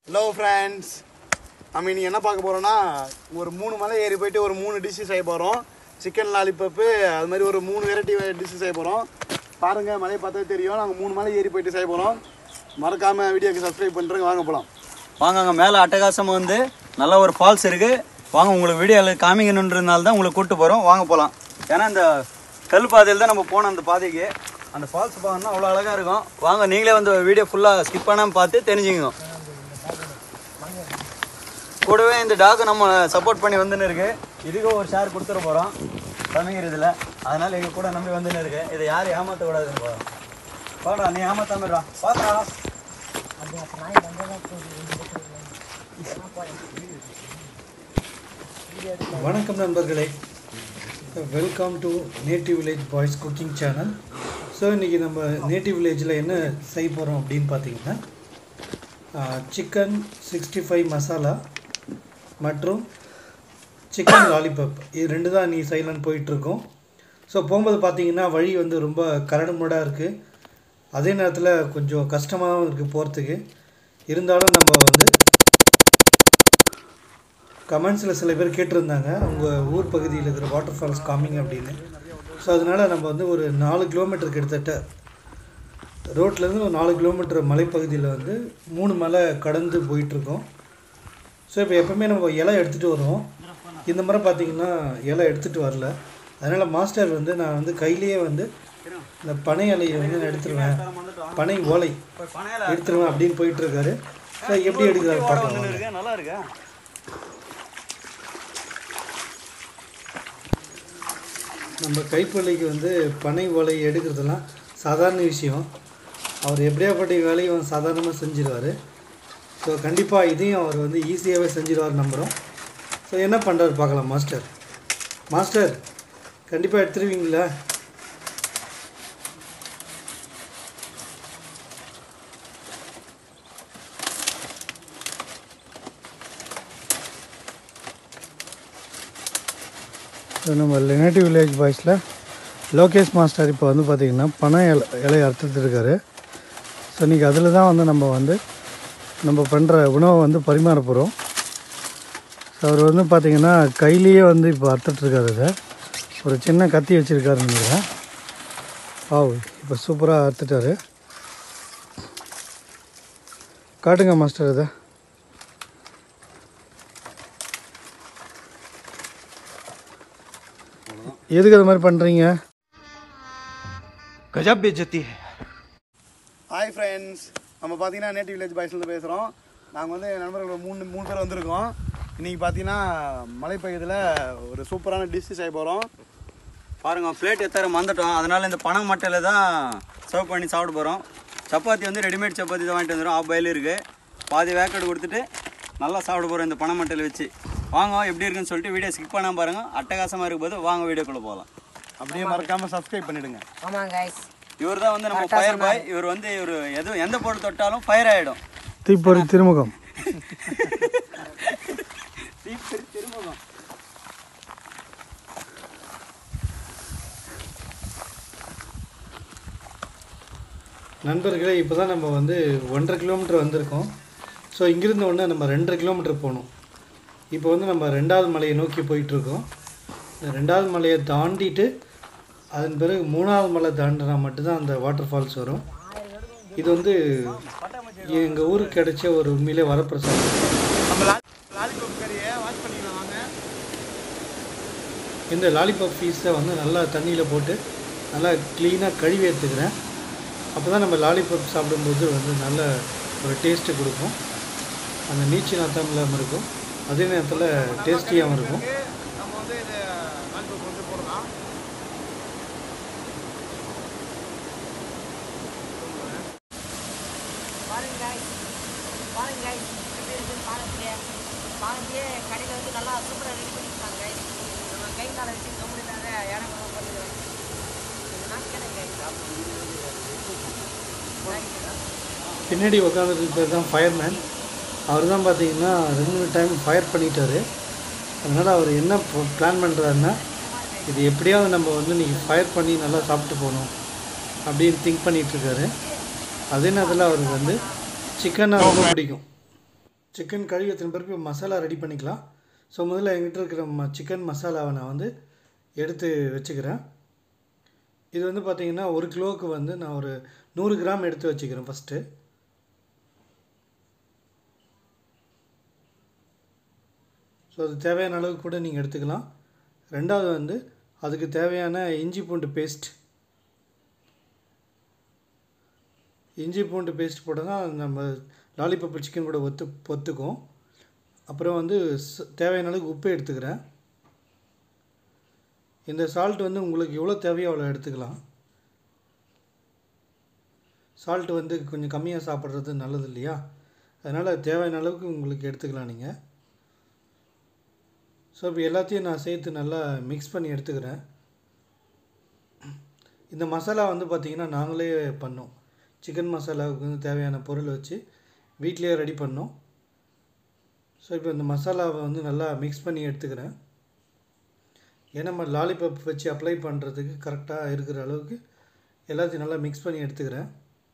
Hello friends நம்ம இன்னைக்கு என்ன பார்க்க போகிறோம்னா ஒரு மூணு மலை ஏறி போயிட்டு ஒரு மூணு டிஷ்ஷு செய்ய போகிறோம் சிக்கன் லாலிபப்பு அது மாதிரி ஒரு மூணு வெரைட்டி டிஷ்ஷு செய்ய போகிறோம் பாருங்கள் மலையை பார்த்தா தெரியும் நாங்கள் மூணு மலை ஏறி போயிட்டு செய்ய போகிறோம் மறக்காமல் வீடியோக்கு சப்ஸ்கிரைப் பண்ணுறேங்க வாங்க போகலாம் வாங்க அங்கே மேலே அட்டகாசமாக வந்து நல்ல ஒரு ஃபால்ஸ் இருக்குது வாங்க உங்களுக்கு வீடியோவில் காமிக்கணுன்றதுனால தான் உங்களை கூப்பிட்டு போகிறோம் வாங்க போகலாம் ஏன்னா இந்த கல் பாதையில் தான் நம்ம போனோம் அந்த பாதைக்கு அந்த ஃபால்ஸ் பார்க்கணும்னா அவ்வளோ அழகாக இருக்கும் வாங்க நீங்களே வந்து வீடியோ ஃபுல்லாக ஸ்கிப் பண்ணாமல் பார்த்து தெரிஞ்சுக்கங்க கூடவே இந்த டாக் நம்ம சப்போர்ட் பண்ணி வந்துன்னு இருக்கு இதுக்கு ஒரு ஷேர் கொடுத்துட போகிறோம் சமைக்கிற இதில் அதனால் எங்கள் கூட நம்பி வந்துன்னு இருக்கு இதை யாரும் ஏமாற்றக்கூடாதுன்னு போகிறோம் பாடா நீ ஏமாத்தாமடா பாத்தா வணக்கம் நண்பர்களே welcome to native village boys cooking channel so இன்றைக்கி நம்ம நேட்டிவ் வில்லேஜில் என்ன செய்ய போகிறோம் அப்படின்னு பார்த்தீங்கன்னா சிக்கன் சிக்ஸ்டி ஃபைவ் மசாலா மற்றும் சிக்கன் லாலிபப் இது ரெண்டு தான் நீ செய்யலான்னு போயிட்டுருக்கோம் ஸோ போகும்போது பார்த்தீங்கன்னா வழி வந்து ரொம்ப கரடு முரடாக இருக்குது அதே நேரத்தில் கொஞ்சம் கஷ்டமாகவும் இருக்குது போகிறதுக்கு இருந்தாலும் நம்ம வந்து கமெண்ட்ஸில் சில பேர் கேட்டிருந்தாங்க உங்கள் ஊர் பகுதியில் இருக்கிற வாட்டர் ஃபால்ஸ் காமிங் அப்படின்னு ஸோ அதனால் நம்ம வந்து ஒரு நாலு கிலோமீட்டர் கிட்டத்தட்ட ரோட்லேருந்து ஒரு நாலு கிலோமீட்டர் மலைப்பகுதியில் வந்து மூணு மலை கடந்து போயிட்டுருக்கோம் ஸோ இப்போ எப்போவுமே நம்ம இலை எடுத்துகிட்டு வருவோம் இந்த முறை பார்த்தீங்கன்னா இலை எடுத்துகிட்டு வரல அதனால் மாஸ்டர் வந்து நான் வந்து கையிலேயே வந்து இந்த பனை இலையை வந்து நான் எடுத்துருவேன் பனை ஓலை எடுத்துருவேன் அப்படின்னு போயிட்டுருக்காரு ஸோ எப்படி எடுக்கிறாரு பார்க்கலாம் வாங்க. இருக்கு நல்லா இருக்கா நம்ம கைப்பள்ளிக்கு வந்து பனை ஓலை எடுக்கிறதெல்லாம் சாதாரண விஷயம் அவர் எப்படியாப்பட்ட வேலையும் சாதாரணமாக செஞ்சிருவார் ஸோ கண்டிப்பாக இதையும் அவர் வந்து ஈஸியாகவே செஞ்சிருவார் நம்புகிறோம் ஸோ என்ன பண்ணுறாரு பார்க்கலாம் மாஸ்டர் மாஸ்டர் கண்டிப்பாக எடுத்துருவீங்களா ஸோ நம்ம நேட்டிவ் வில்லேஜ் பாய்ஸில் லோகேஷ் மாஸ்டர் இப்போ வந்து பார்த்திங்கன்னா பனை இலை இலையை அறுத்துட்டு இருக்காரு ஸோ இன்றைக்கி அதில் தான் வந்து நம்ம வந்து நம்ம பண்ணுற உணவை வந்து பரிமாற போகிறோம் ஸோ அவர் வந்து பார்த்திங்கன்னா கையிலேயே வந்து இப்போ அறுத்துட்ருக்காரு அதை ஒரு சின்ன கத்தி வச்சுருக்காருன்னு நினைக்கிறேன் ஆ இப்போ சூப்பராக அறுத்துட்டாரு காட்டுங்க மாஸ்டர் இதை எதுக்கு அது மாதிரி பண்ணுறீங்க गजब बेइज्जती है ஹாய் ஃப்ரெண்ட்ஸ் நம்ம பார்த்தீங்கன்னா நேட்டிவ் வில்லேஜ் பாய்ஸ்லேருந்து பேசுகிறோம் நாங்கள் வந்து நண்பர்கள் மூணு மூணு பேர் வந்திருக்கோம் இன்றைக்கி பார்த்தீங்கன்னா மலைப்பகுதியில் ஒரு சூப்பரான டிஷ்ஷு செய்ய போகிறோம் பாருங்க பிளேட் எத்தனை மறந்துட்டோம் அதனால இந்த பனை மட்டையில் தான் சர்வ் பண்ணி சாப்பிட போகிறோம் சப்பாத்தி வந்து ரெடிமேட் சப்பாத்தி தான் வாங்கிட்டு வந்துடும் ஆஃப் பாயில் இருக்குது பாதி வேக்கெட் கொடுத்துட்டு நல்லா சாப்பிட போகிறோம் இந்த பனை மட்டையில் வச்சு வாங்க எப்படி இருக்குன்னு சொல்லிட்டு வீடியோ ஸ்கிப் பண்ணாமல் பாருங்கள் அட்டகாசமாக இருக்கும்போது வாங்க வீடியோக்குள்ளே போகலாம் அப்படியே மறக்காமல் சப்ஸ்கிரைப் பண்ணிவிடுங்க ஆமாம் கைஸ் இவர் தான் வந்து நம்ம ஃபயர் பாய் இவர் வந்து இவர் எதுவும் எந்த பொருள் தொட்டாலும் ஃபயர் ஆகிடும் தீப்பொறி திருமுகம் திரும்பவும் நண்பர்களே இப்போ தான் நம்ம வந்து ஒன்றரை கிலோமீட்டர் வந்திருக்கோம் ஸோ இங்கிருந்த உடனே நம்ம ரெண்டரை கிலோமீட்டர் போகணும் இப்போ வந்து நம்ம ரெண்டாவது மலையை நோக்கி போயிட்டுருக்கோம் இந்த ரெண்டாவது மலையை தாண்டிட்டு அதன் பிறகு மூணாவது மலை தாண்டினா மட்டும்தான் அந்த வாட்டர் ஃபால்ஸ் வரும் இது வந்து எங்கள் ஊருக்கு கிடைச்ச ஒரு உண்மையிலே வரப்பிரசாதம் நம்ம லாலிபப் கறியை வாஷ் பண்ணிக்கலாம் வாங்க இந்த லாலிபாப் பீஸை வந்து நல்லா தண்ணியில் போட்டு நல்லா க்ளீனாக கழுவி எடுத்துக்கிறேன் அப்போ தான் நம்ம லாலிபாப் சாப்பிடும்போது வந்து நல்ல ஒரு டேஸ்ட்டு கொடுக்கும் அந்த நீச்சி நாத்தம் இல்லாமல் இருக்கும் அதே நேரத்தில் டேஸ்டியாகவும் இருக்கும் நம்ம வந்து இது லாலிபப் வந்து போடலாம் பாருங்க கைஸ் பாருங்க கைஸ் எப்படி இருக்குன்னு பாருங்க பாருங்க கடையில் வந்து நல்லா சூப்பராக ரெடி பண்ணியிருக்காங்க கைஸ் நம்ம கை காலை வச்சு கம்பெனிக்காக இடம் பண்ணுறது நான் கேட்டேன் பின்னாடி உட்காந்துருக்கு பேர் தான் ஃபயர்மேன் அவர் தான் பார்த்தீங்கன்னா ரெண்டு டைம் ஃபயர் பண்ணிட்டாரு அதனால் அவர் என்ன பிளான் பண்ணுறாருன்னா இது எப்படியாவது நம்ம வந்து நீங்கள் ஃபயர் பண்ணி நல்லா சாப்பிட்டு போகணும் அப்படின்னு திங்க் பண்ணிகிட்ருக்காரு அதே நேரத்தில் அவருக்கு வந்து சிக்கனை ரொம்ப பிடிக்கும் சிக்கன் கழுவி எத்தனை பிறகு மசாலா ரெடி பண்ணிக்கலாம் ஸோ முதல்ல என்கிட்ட இருக்கிற ம சிக்கன் மசாலாவை நான் வந்து எடுத்து வச்சுக்கிறேன் இது வந்து பார்த்திங்கன்னா ஒரு கிலோவுக்கு வந்து நான் ஒரு நூறு கிராம் எடுத்து வச்சுக்கிறேன் ஃபஸ்ட்டு ஸோ அது தேவையான அளவுக்கு கூட நீங்கள் எடுத்துக்கலாம் ரெண்டாவது வந்து அதுக்கு தேவையான இஞ்சி பூண்டு பேஸ்ட் இஞ்சி பூண்டு பேஸ்ட் போட்டோன்னா நம்ம லாலிபப் சிக்கன் கூட ஒத்து ஒத்துக்கும் அப்புறம் வந்து ச- தேவையான அளவுக்கு உப்பு எடுத்துக்கிறேன் இந்த சால்ட் வந்து உங்களுக்கு எவ்வளோ தேவையோ அவ்வளோ எடுத்துக்கலாம் சால்ட் வந்து கொஞ்சம் கம்மியாக சாப்பிட்றது நல்லது இல்லையா அதனால் தேவையான அளவுக்கு உங்களுக்கு எடுத்துக்கலாம் நீங்கள் ஸோ இப்போ எல்லாத்தையும் நான் சேர்த்து நல்லா மிக்ஸ் பண்ணி எடுத்துக்கிறேன் இந்த மசாலா வந்து பார்த்திங்கன்னா நாங்களே பண்ணோம் சிக்கன் மசாலாவுக்கு வந்து தேவையான பொருள் வச்சு வீட்டிலேயே ரெடி பண்ணோம் ஸோ இப்போ இந்த மசாலாவை வந்து நல்லா மிக்ஸ் பண்ணி எடுத்துக்கிறேன் ஏன்னா நம்ம லாலிபப் வச்சு அப்ளை பண்ணுறதுக்கு கரெக்டாக இருக்கிற அளவுக்கு எல்லாத்தையும் நல்லா மிக்ஸ் பண்ணி எடுத்துக்கிறேன்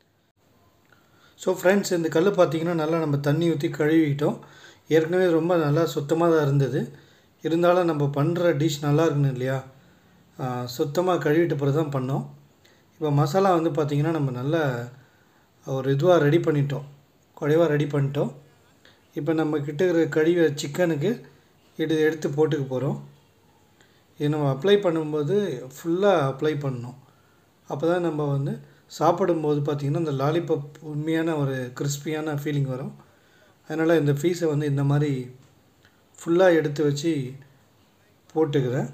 ஸோ ஃப்ரெண்ட்ஸ் இந்த கல் பார்த்தீங்கன்னா நல்லா நம்ம தண்ணி ஊற்றி கழுவிக்கிட்டோம் ஏற்கனவே ரொம்ப நல்லா சுத்தமாக தான் இருந்தது இருந்தாலும் நம்ம பண்ணுற டிஷ் நல்லா இருக்கணும் இல்லையா சுத்தமாக கழுவிட்ட பிறகு தான் பண்ணோம் இப்போ மசாலா வந்து பார்த்திங்கன்னா நம்ம நல்லா ஒரு இதுவாக ரெடி பண்ணிட்டோம் குறைவாக ரெடி பண்ணிட்டோம் இப்போ நம்ம கிட்ட இருக்கிற கழுவிய சிக்கனுக்கு இது எடுத்து போட்டுக்க போகிறோம் இது நம்ம அப்ளை பண்ணும்போது ஃபுல்லாக அப்ளை பண்ணணும் அப்போ தான் நம்ம வந்து சாப்பிடும்போது பார்த்திங்கன்னா இந்த லாலிபப் உண்மையான ஒரு கிறிஸ்பியான ஃபீலிங் வரும் அதனால் இந்த ஃபீஸை வந்து இந்த மாதிரி ஃபுல்லாக எடுத்து வச்சு போட்டுக்கிறேன்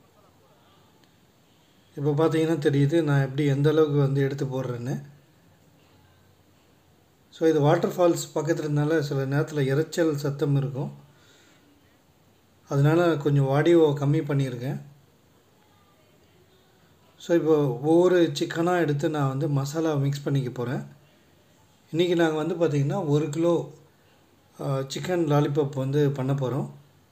இப்போ பார்த்தீங்கன்னா தெரியுது நான் எப்படி எந்த அளவுக்கு வந்து எடுத்து போடுறேன்னு ஸோ இது வாட்டர் ஃபால்ஸ் பக்கத்தில் இருந்தால சில நேரத்தில் இரைச்சல் சத்தம் இருக்கும் அதனால் கொஞ்சம் ஆடியோ கம்மி பண்ணியிருக்கேன் ஸோ இப்போ ஒவ்வொரு சிக்கனாக எடுத்து நான் வந்து மசாலா மிக்ஸ் பண்ணிக்க போகிறேன் இன்றைக்கி நாங்கள் வந்து பார்த்திங்கன்னா ஒரு கிலோ சிக்கன் லாலிபப் வந்து பண்ண போகிறோம்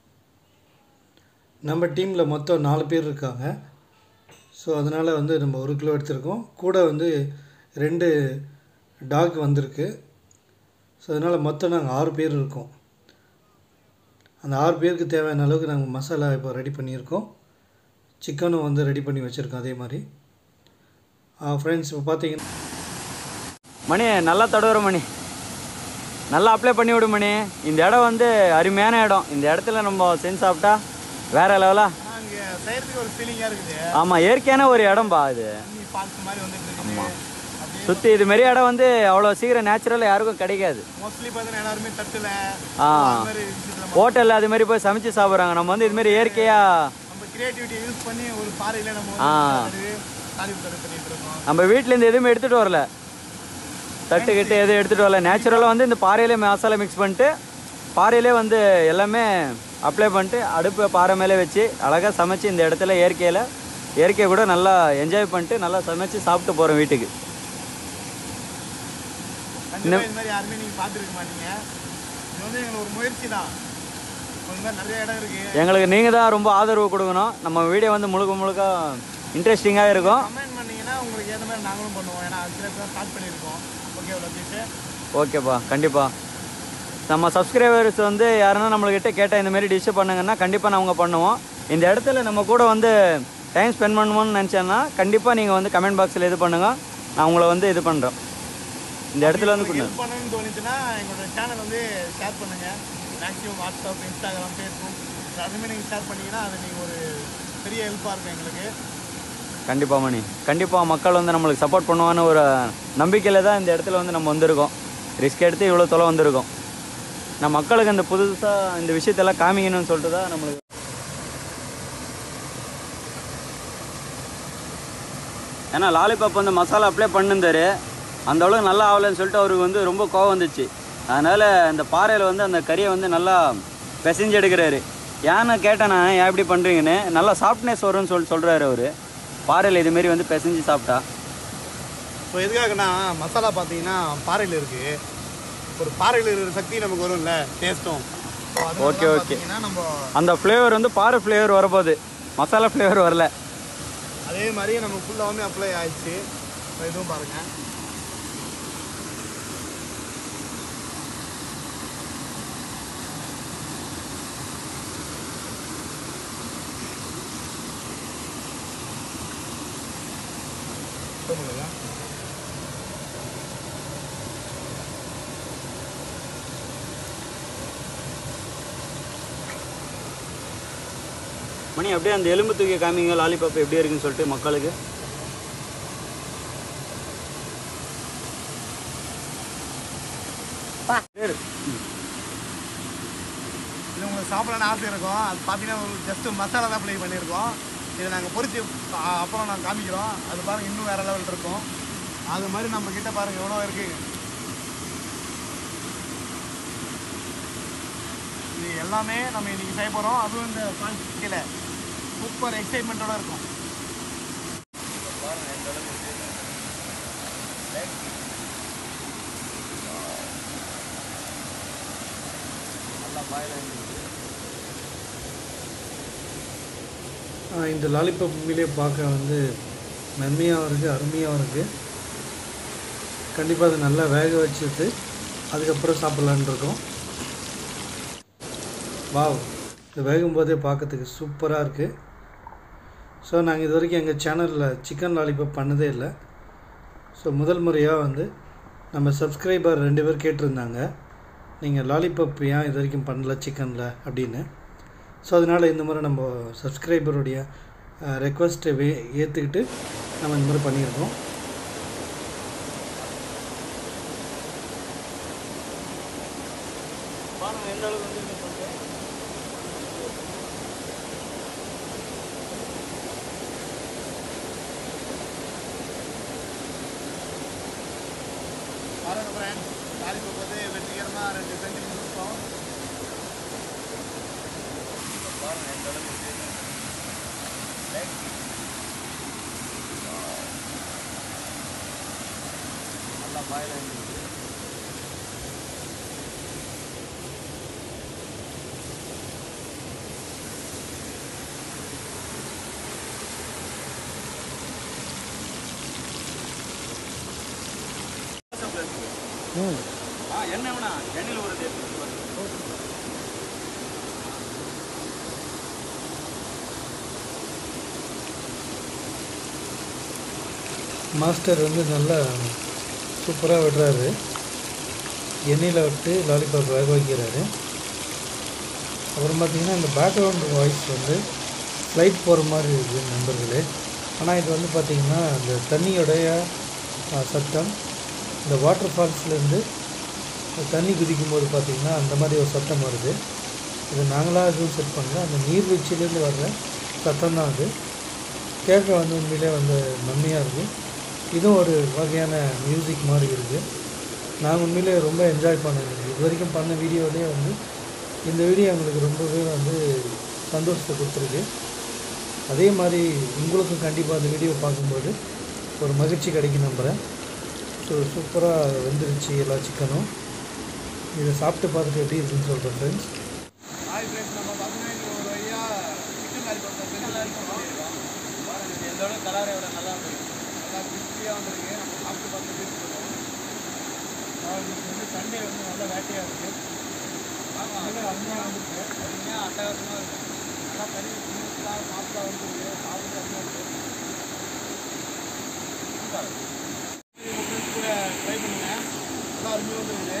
நம்ம டீமில் மொத்தம் நாலு பேர் இருக்காங்க ஸோ அதனால் வந்து நம்ம ஒரு கிலோ எடுத்திருக்கோம் கூட வந்து ரெண்டு டாக் வந்திருக்கு ஸோ அதனால் மொத்தம் நாங்கள் ஆறு பேர் இருக்கோம் அந்த ஆறு பேருக்கு தேவையான அளவுக்கு நாங்கள் மசாலா இப்போ ரெடி பண்ணியிருக்கோம் சிக்கனும் வந்து ரெடி பண்ணி வச்சுருக்கோம் அதே மாதிரி ஃப்ரெண்ட்ஸ் இப்போ பார்த்தீங்கன்னா மணி நல்லா தடவுற மணி நல்லா அப்ளை பண்ணி விடு மணி இந்த இடம் வந்து அருமையான இடம் இந்த இடத்துல நம்ம செஞ்சு சாப்பிட்டா வேற லெவலா ஆனால் இங்கே செய்கிறதுக்கு ஒரு ஃபீலிங்காக இருக்குது ஆமாம் இயற்கையான ஒரு இடம்பா இது தண்ணி ஃபால்ஸ் மாதிரி வந்துட்டு இருக்குது அப்படியே சுற்றி இது மாரி இடம் வந்து அவ்வளோ சீக்கிரம் நேச்சுரலாக யாருக்கும் கிடைக்காது மோஸ்ட்லி பார்த்தீங்கன்னா எல்லாருமே தட்டுல ஆ அந்த மாதிரி விஷயத்துல ஹோட்டலில் அது மாதிரி போய் சமைச்சு சாப்பிட்றாங்க நம்ம வந்து இது மாதிரி இயற்கையாக நம்ம கிரியேட்டிவிட்டி யூஸ் பண்ணி ஒரு பாறையில நம்ம ஆ. தாலிப்பு தடவை பண்ணிட்டு இருக்கோம் நம்ம வீட்டிலேருந்து எதுவுமே எடுத்துகிட்டு வரல தட்டு கிட்டு எதுவும் எடுத்துகிட்டு வரல நேச்சுரலாக வந்து இந்த பாறையிலே மசாலா மிக்ஸ் பண்ணிட்டு பாறையிலே வந்து எல்லாமே அப்ளை பண்ணிட்டு அடுப்பு பாறை மேலே வச்சு அழகாக சமைச்சு இந்த இடத்துல இயற்கையில் இயற்கையை கூட நல்லா என்ஜாய் பண்ணிட்டு நல்லா சமைச்சு சாப்பிட்டு போகிறோம் வீட்டுக்கு கண்டிப்பா இது மாதிரி யாருமே நீங்க பார்த்துருக்க மாட்டீங்க இது வந்து எங்களுக்கு ஒரு முயற்சி தான் இந்த மாதிரி நிறைய இடம் இருக்கு எங்களுக்கு நீங்கள் தான் ரொம்ப ஆதரவு கொடுக்கணும் நம்ம வீடியோ வந்து முழுக்க முழுக்க இன்ட்ரெஸ்டிங்காக இருக்கும் கமெண்ட் பண்ணீங்கன்னா உங்களுக்கு ஏற்ற மாதிரி நாங்களும் பண்ணுவோம் ஏன்னா சில பேர் ஸ்டார்ட் பண்ணியிருக்கோம் ஓகே லொக்கேஷ் ஓகேப்பா கண்டிப்பாக நம்ம சப்ஸ்கிரைபர்ஸ் வந்து யாருன்னா நம்மள்கிட்ட கேட்டால் இந்த மாதிரி டிஷ்ஷு பண்ணுங்கன்னா கண்டிப்பாக நாங்கள் பண்ணுவோம் இந்த இடத்துல நம்ம கூட வந்து டைம் ஸ்பெண்ட் பண்ணுவோம்னு நினச்சேன்னா கண்டிப்பாக நீங்கள் வந்து கமெண்ட் பாக்ஸில் இது பண்ணுங்கள் நான் உங்களை வந்து இது பண்ணுறோம் இந்த இடத்துல வந்து கொண்டு ஹெல்ப் பண்ணணும்னு தோணுச்சுன்னா எங்களோட சேனல் வந்து ஷேர் பண்ணுங்க மேக்ஸிமம் வாட்ஸ்அப் இன்ஸ்டாகிராம் ஃபேஸ்புக் அதுவுமே நீங்கள் ஷேர் பண்ணீங்கன்னா அது நீங்கள் ஒரு பெரிய ஹெல்ப்பாக இருக்கும் எங்களுக்கு கண்டிப்பாக மணி கண்டிப்பாக மக்கள் வந்து நம்மளுக்கு சப்போர்ட் பண்ணுவான்னு ஒரு நம்பிக்கையில் தான் இந்த இடத்துல வந்து நம்ம வந்திருக்கோம் ரிஸ்க் எடுத்து இவ்வளோ தொலை வந்திருக்கோம் நான் மக்களுக்கு இந்த புதுசாக இந்த விஷயத்தெல்லாம் காமிக்கணும்னு சொல்லிட்டு தான் நம்மளுக்கு ஏன்னா லாலிபாப் வந்து மசாலா அப்ளை பண்ணிருந்தாரு அந்த அளவுக்கு நல்லா ஆகலைன்னு சொல்லிட்டு அவருக்கு வந்து ரொம்ப கோவம் வந்துச்சு அதனால் இந்த பாறையில் வந்து அந்த கறியை வந்து நல்லா பிசைஞ்சு எடுக்கிறாரு ஏன்னு கேட்டேன் நான் ஏன் இப்படி பண்ணுறீங்கன்னு நல்லா சாஃப்ட்னஸ் வரும்னு சொல்லி சொல்கிறாரு அவர் பாறையில் இதுமாரி வந்து பிசைஞ்சு சாப்பிட்டா ஸோ எதுக்காகனா மசாலா பார்த்தீங்கன்னா பாறையில் இருக்குது ஒரு பாறையில் இருக்கிற சக்தி நமக்கு வரும்ல டேஸ்ட்டும் Okay, okay. பார்த்தீங்கன்னா நம்ம அந்த ஃப்ளேவர் வந்து பாறை ஃப்ளேவர் வரப்போகுது மசாலா ஃப்ளேவர் வரல அதே மாதிரி நம்ம ஃபுல்லாகவுமே அப்ளை ஆயிடுச்சு இப்போ இதுவும் பாருங்கள் சுத்தம் பண்ணுங்க மணி அப்படியே அந்த எலும்பு தூக்கி காமிங்க லாலிபாப் எப்படி இருக்குன்னு சொல்லிட்டு மக்களுக்கு பா பேர் இது உங்களுக்கு சாப்பிடலான்னு ஆசை இருக்கும் அது பார்த்தீங்கன்னா ஜஸ்ட் மசாலா தான் ப்ளே பண்ணியிருக்கோம் இதை நாங்கள் பொரிச்சு அ- அப்புறம் நாங்கள் காமிக்கிறோம் அது பாருங்கள் இன்னும் வேறு லெவல் இருக்கும் அது மாதிரி நம்ம கிட்ட பாருங்கள் எவ்வளோ இருக்குது இது எல்லாமே நம்ம இன்னைக்கு செய்ய போகிறோம் அதுவும் இந்த கீழே சூப்பர் எக்ஸைட்மெண்ட்டோட இருக்கும் ஆஹ் இந்த லாலிபாப் உண்மையிலே பார்க்க வந்து மென்மையாகவும் இருக்குது அருமையாகவும் இருக்குது கண்டிப்பாக அதை நல்லா வேக வச்சுட்டு அதுக்கப்புறம் சாப்பிட்லான்னு இருக்கோம் வாவ் இது வேகும் போதே பார்க்கறதுக்கு சூப்பராக இருக்குது ஸோ நாங்கள் இது வரைக்கும் எங்கள் சேனலில் சிக்கன் லாலிபாப் பண்ணதே இல்லை ஸோ முதல் முறையாக வந்து நம்ம சப்ஸ்கிரைபர் ரெண்டு பேர் கேட்டிருந்தாங்க நீங்கள் லாலிபாப் ஏன் இது வரைக்கும் பண்ணல சிக்கனில் அப்படின்னு ஸோ அதனால் இந்த முறை நம்ம சப்ஸ்கிரைபருடைய ரெக்வஸ்ட்டை வே ஏற்றுக்கிட்டு நம்ம இந்த மாதிரி பண்ணியிருக்கோம் பாருங்க எந்த அளவுக்கு வந்து சொல்லிட்டு பாருங்க ஃப்ரெண்ட் லாலிபப் வந்து வெற்றிகரமாக ரெண்டு செஞ்சு முடிச்சிட்டோம் பாருங்க எந்த அளவுக்கு வந்து நல்லா பாயில் இருந்துச்சு ஆ எண்ணெய் வேணா எண்ணெயில் ஒரு எடுத்து மாஸ்டர் வந்து நல்லா சூப்பராக விடுறாரு எண்ணெயில் விட்டு லாலிபாப் வேக வைக்கிறாரு அப்புறம் பார்த்தீங்கன்னா இந்த பேக்ரவுண்ட் வாய்ஸ் வந்து ஃப்ளைட் போகிற மாதிரி இருக்குது நண்பர்களே ஆனால் இது வந்து பார்த்திங்கன்னா இந்த தண்ணியோடைய ஆ, சத்தம் இந்த வாட்டர் ஃபால்ஸ்லேருந்து தண்ணி குதிக்கும் போது பார்த்திங்கன்னா அந்த மாதிரி ஒரு சத்தம் வருது இது நாங்களாக எதுவும் செட் பண்ணல அந்த நீர்வீழ்ச்சியிலேருந்து வர்ற சத்தம் தான் அது கேட்க வந்து உண்மையிலே வந்து நன்மையாக இருக்குது இதுவும் ஒரு வகையான மியூசிக் மாதிரி இருக்குது நான் உண்மையிலே ரொம்ப என்ஜாய் பண்ணேன் இது வரைக்கும் பண்ண வீடியோலேயே வந்து இந்த வீடியோ எங்களுக்கு ரொம்பவே வந்து சந்தோஷத்தை கொடுத்துருக்கு அதே மாதிரி உங்களுக்கும் கண்டிப்பாக அந்த வீடியோ பார்க்கும்போது ஒரு மகிழ்ச்சி கிடைக்கும் நம்புகிறேன் ஸோ சூப்பராக வெந்துருச்சு எல்லா சிக்கனும் இதை சாப்பிட்டு பார்த்துட்டு எப்படி இருக்குன்னு சொல்கிறேன் ஃப்ரெண்ட்ஸ் ஹாய் ஃப்ரெண்ட்ஸ் நம்ம பார்த்தீங்கன்னா இன்னைக்கு ஒரு வழியாக சிக்கன் லாலிபப் செஞ்சு பண்ணியிருக்கோம் பாருங்க எந்த அளவுக்கு கலர் எவ்வளோ நல்லா இருக்கு நல்லா கிறிஸ்பியாக வந்திருக்கு நம்ம சாப்பிட்டு பார்த்து டேஸ்ட் பண்ணுவோம் இன்னைக்கு வந்து சண்டே வந்து நல்லா வேட்டையாக இருக்குது ஆமாம் அருமையாக வந்துருக்கு அருமையாக அட்டகாசமாக இருக்கு நல்லா கறி ஸ்மூத்தாக சாப்பிட்டா வந்துருக்கு சாப்பிட்டு அருமையாக இருக்குது கூட ட்ரை பண்ணுங்க நல்லா அருமையாக வந்துருக்குது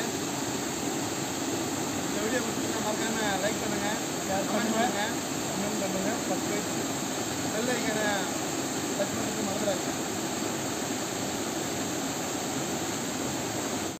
இந்த வீடியோ பிடிச்சிருந்தா மறக்காம லைக் பண்ணுங்க கமெண்ட் பண்ணுங்க கமெண்ட் பண்ணுங்க சப்ஸ்கிரைப் பெல் ஐக்கனை டச் பண்ணுறது மறந்துடாதீங்க